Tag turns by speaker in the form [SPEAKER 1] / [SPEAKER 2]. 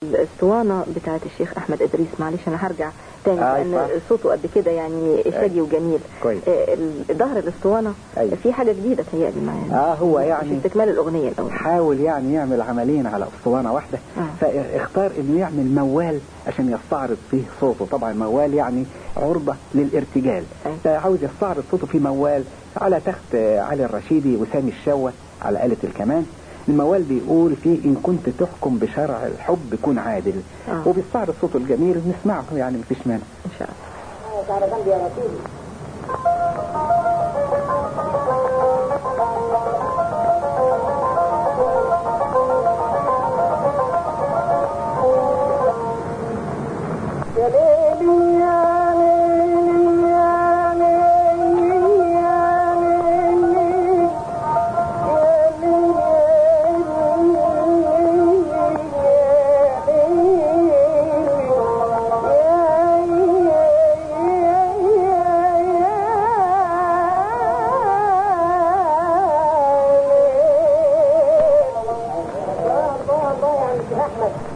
[SPEAKER 1] الاسطوانة بتاعت الشيخ أحمد إدريس معلش أنا هرجع تاني
[SPEAKER 2] آه،
[SPEAKER 1] لأن
[SPEAKER 2] اتفضل.
[SPEAKER 1] صوته قد كده يعني شجي وجميل
[SPEAKER 2] كويس.
[SPEAKER 1] آه، ال- ظهر الاسطوانة
[SPEAKER 2] أيوة.
[SPEAKER 1] في حاجة جديدة تهيألي معايا
[SPEAKER 2] اه هو
[SPEAKER 1] مش
[SPEAKER 2] يعني
[SPEAKER 1] استكمال الأغنية الأول
[SPEAKER 2] حاول يعني يعمل عملين على اسطوانه واحده
[SPEAKER 1] آه.
[SPEAKER 2] فاختار انه يعمل موال عشان يستعرض فيه صوته طبعا موال يعني عرضه للارتجال
[SPEAKER 1] أيوة.
[SPEAKER 2] فعاوز يستعرض صوته في موال على تخت آه، علي الرشيدي وسامي الشوة على آلة الكمان الموال بيقول فيه إن كنت تحكم بشرع الحب كن عادل
[SPEAKER 1] آه.
[SPEAKER 2] وبيستعرض صوته الجميل نسمعه يعني مفيش مانع
[SPEAKER 1] إن شاء الله
[SPEAKER 3] على جنب يا رسول يا ليلي يا ليلي يا ليلي يا ليلي احمد